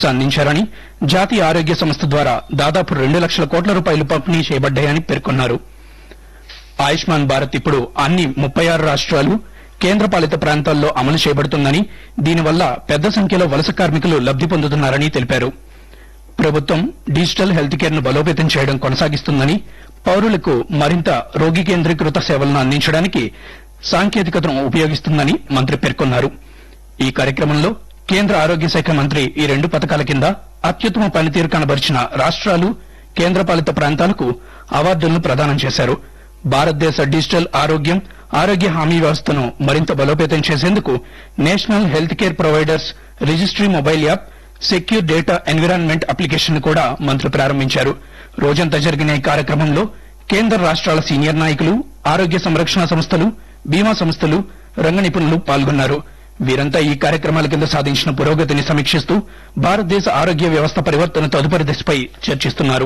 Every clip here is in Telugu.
అందించారని జాతీయ ఆరోగ్య సంస్థ ద్వారా దాదాపు రెండు లక్షల కోట్ల రూపాయలు పంపిణీ చేయబడ్డాయని పేర్కొన్నారు ఆయుష్మాన్ భారత్ ఇప్పుడు అన్ని ముప్పై ఆరు రాష్ట్రాలు కేంద్రపాలిత ప్రాంతాల్లో అమలు చేయబడుతుందని దీనివల్ల పెద్ద సంఖ్యలో వలస కార్మికులు లబ్ది పొందుతున్నారని తెలిపారు ప్రభుత్వం డిజిటల్ హెల్త్ కేర్ ను బలోపేతం చేయడం కొనసాగిస్తుందని పౌరులకు మరింత రోగి కేంద్రీకృత సేవలను అందించడానికి సాంకేతికతను ఉపయోగిస్తుందని మంత్రి పేర్కొన్నారు ఈ కార్యక్రమంలో కేంద్ర ఆరోగ్య శాఖ మంత్రి ఈ రెండు పథకాల కింద అత్యుత్తమ పనితీరు కనబరిచిన రాష్ట్రాలు కేంద్రపాలిత ప్రాంతాలకు అవార్డులను ప్రదానం చేశారు భారతదేశ డిజిటల్ ఆరోగ్యం ఆరోగ్య హామీ వ్యవస్థను మరింత బలోపేతం చేసేందుకు national health care providers registry mobile app secure data environment application ను కూడా మంత్రి ప్రారంభించారు రోజంతా జరిగిన ఈ కార్యక్రమంలో కేంద్ర రాష్ట్రాల సీనియర్ నాయకులు ఆరోగ్య సంరక్షణ సంస్థలు బీమా సంస్థలు రంగ నిపుణులు పాల్గొన్నారు వీరంతా ఈ కార్యక్రమాల కింద సాధించిన పురోగతిని సమీక్షిస్తూ భారతదేశ ఆరోగ్య వ్యవస్థ పరివర్తన తదుపరి దశపై చర్చిస్తున్నారు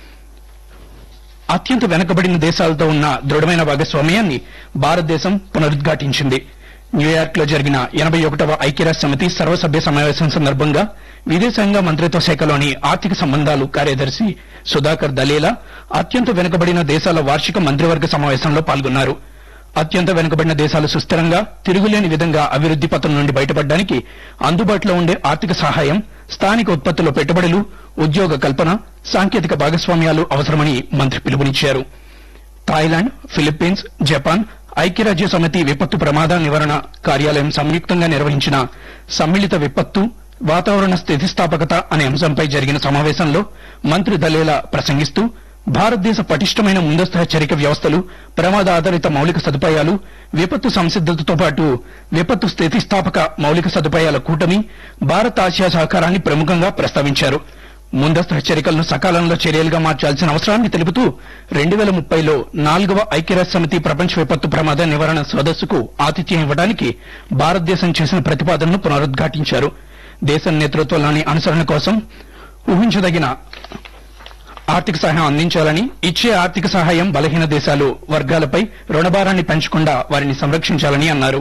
అత్యంత వెనుకబడిన దేశాలతో ఉన్న దృఢమైన భాగస్వామ్యాన్ని భారతదేశం పునరుద్ఘాటించింది న్యూయార్క్ లో జరిగిన ఎనభై ఒకటవ ఐక్యరాజ్య సమితి సర్వసభ్య సమావేశం సందర్భంగా విదేశాంగ మంత్రిత్వ శాఖలోని ఆర్థిక సంబంధాలు కార్యదర్శి సుధాకర్ దలేలా అత్యంత వెనుకబడిన దేశాల వార్షిక మంత్రివర్గ సమావేశంలో పాల్గొన్నారు అత్యంత వెనుకబడిన దేశాలు సుస్థిరంగా తిరుగులేని విధంగా అభివృద్ది పథం నుండి బయటపడడానికి అందుబాటులో ఉండే ఆర్థిక సహాయం స్థానిక ఉత్పత్తుల పెట్టుబడులు ఉద్యోగ కల్పన సాంకేతిక భాగస్వామ్యాలు అవసరమని మంత్రి పిలుపునిచ్చారు థాయిలాండ్ ఫిలిప్పీన్స్ జపాన్ ఐక్యరాజ్య సమితి విపత్తు ప్రమాద నివారణ కార్యాలయం సంయుక్తంగా నిర్వహించిన సమ్మిళిత విపత్తు వాతావరణ స్థితిస్థాపకత అనే అంశంపై జరిగిన సమావేశంలో మంత్రి దలేలా ప్రసంగిస్తూ భారతదేశ పటిష్టమైన ముందస్తు హెచ్చరిక వ్యవస్థలు ప్రమాద ఆధారిత మౌలిక సదుపాయాలు విపత్తు సంసిద్దతతో పాటు విపత్తు స్థితిస్థాపక మౌలిక సదుపాయాల కూటమి భారత్ ఆసియా సహకారాన్ని ప్రముఖంగా ప్రస్తావించారు ముందస్తు హెచ్చరికలను సకాలంలో చర్యలుగా మార్చాల్సిన అవసరాన్ని తెలుపుతూ రెండు వేల ముప్పైలో నాలుగవ ఐక్యరాజ్య సమితి ప్రపంచ విపత్తు ప్రమాద నివారణ సదస్సుకు ఆతిథ్యం ఇవ్వడానికి భారతదేశం చేసిన ప్రతిపాదనను పునరుద్ఘాటించారు దేశం నేతృత్వంలోని అనుసరణ కోసం ఊహించదగిన ఆర్థిక సహాయం అందించాలని ఇచ్చే ఆర్థిక సహాయం బలహీన దేశాలు వర్గాలపై రుణభారాన్ని పెంచకుండా వారిని సంరక్షించాలని అన్నారు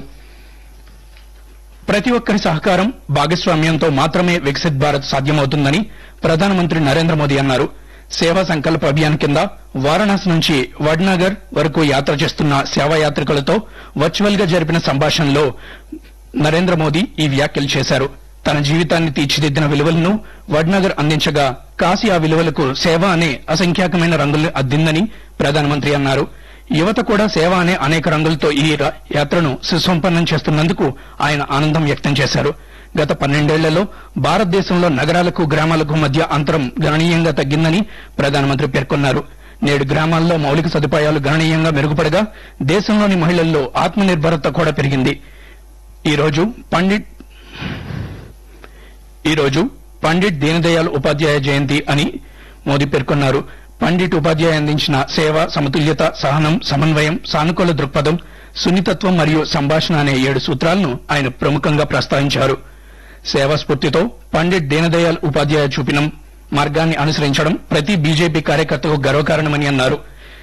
ప్రతి ఒక్కరి సహకారం భాగస్వామ్యంతో మాత్రమే వికసిత్ భారత్ సాధ్యమవుతుందని ప్రధానమంత్రి నరేంద్ర మోదీ అన్నారు సేవా సంకల్ప అభియాన్ కింద వారణాసి నుంచి వడ్నగర్ వరకు యాత్ర చేస్తున్న సేవా యాత్రికులతో వర్చువల్ గా జరిపిన సంభాషణలో నరేంద్ర మోదీ ఈ వ్యాఖ్యలు చేశారు తన జీవితాన్ని తీర్చిదిద్దిన విలువలను వడ్నగర్ అందించగా కాశీ ఆ విలువలకు సేవ అనే అసంఖ్యాకమైన రంగులు అద్దిందని ప్రధానమంత్రి అన్నారు యువత కూడా సేవ అనే అనేక రంగులతో ఈ ర- యాత్రను సుసంపన్నం చేస్తున్నందుకు ఆయన ఆనందం వ్యక్తం చేశారు గత పన్నెండేళ్లలో భారతదేశంలో నగరాలకు గ్రామాలకు మధ్య అంతరం గణనీయంగా తగ్గిందని ప్రధానమంత్రి పేర్కొన్నారు నేడు గ్రామాల్లో మౌలిక సదుపాయాలు గణనీయంగా మెరుగుపడగా దేశంలోని మహిళల్లో ఆత్మనిర్భరత కూడా పెరిగింది ఈ రోజు పండిట్ ఈ రోజు పండిట్ దీనదయాళ్ ఉపాధ్యాయ జయంతి అని మోదీ పేర్కొన్నారు పండిట్ ఉపాధ్యాయ అందించిన సేవ సమతుల్యత సహనం సమన్వయం సానుకూల దృక్పథం సున్నితత్వం మరియు సంభాషణ అనే ఏడు సూత్రాలను ఆయన ప్రముఖంగా ప్రస్తావించారు సేవా స్ఫూర్తితో పండిట్ దీనదయాళ్ ఉపాధ్యాయ చూపిన మార్గాన్ని అనుసరించడం ప్రతి బీజేపీ కార్యకర్తకు గర్వకారణమని అన్నారు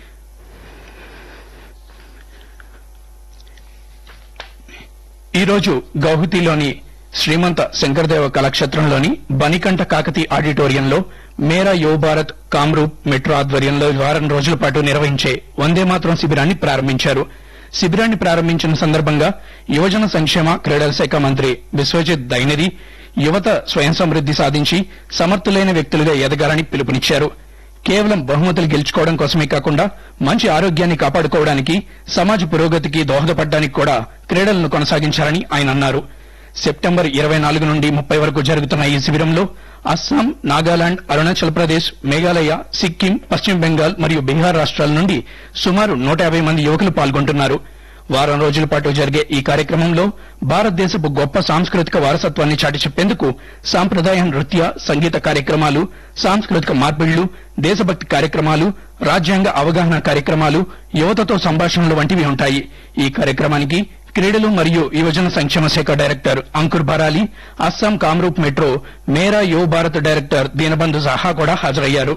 ఈ రోజు గౌహతిలోని శ్రీమంత శంకరదేవ కళాక్షేత్రంలోని బనికంఠ కాకతి ఆడిటోరియంలో మేరా యువ భారత్ కామ్రూప్ మెట్రో ఆధ్వర్యంలో వారం రోజుల పాటు నిర్వహించే వందే మాత్రం శిబిరాన్ని ప్రారంభించారు శిబిరాన్ని ప్రారంభించిన సందర్భంగా యువజన సంక్షేమ క్రీడల శాఖ మంత్రి విశ్వజిత్ దైనరి యువత స్వయం సమృద్ది సాధించి సమర్థులైన వ్యక్తులుగా ఎదగాలని పిలుపునిచ్చారు కేవలం బహుమతులు గెలుచుకోవడం కోసమే కాకుండా మంచి ఆరోగ్యాన్ని కాపాడుకోవడానికి సమాజ పురోగతికి దోహదపడడానికి కూడా క్రీడలను కొనసాగించాలని ఆయన అన్నారు సెప్టెంబర్ ఇరవై నాలుగు నుండి ముప్పై వరకు జరుగుతున్న ఈ శిబిరంలో అస్సాం నాగాలాండ్ అరుణాచల్ ప్రదేశ్ మేఘాలయ సిక్కిం పశ్చిమ బెంగాల్ మరియు బీహార్ రాష్ట్రాల నుండి సుమారు నూట యాభై మంది యువకులు పాల్గొంటున్నారు వారం రోజుల పాటు జరిగే ఈ కార్యక్రమంలో భారతదేశపు గొప్ప సాంస్కృతిక వారసత్వాన్ని చాటి చెప్పేందుకు సాంప్రదాయ నృత్య సంగీత కార్యక్రమాలు సాంస్కృతిక మార్పిళ్లు దేశభక్తి కార్యక్రమాలు రాజ్యాంగ అవగాహన కార్యక్రమాలు యువతతో సంభాషణలు వంటివి ఉంటాయి ఈ కార్యక్రమానికి క్రీడలు మరియు యువజన సంక్షేమ శాఖ director Ankur Barali Assam Kamrup metro Mera Yuva Bharat director Deenabandhu సహా కూడా హాజరయ్యారు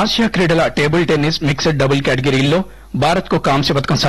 ఆసియా క్రీడల టేబుల్ టెన్నిస్ మిక్స్డ్ డబుల్ కేటగిరీల్లో భారత్ కు కాంస్య పథకం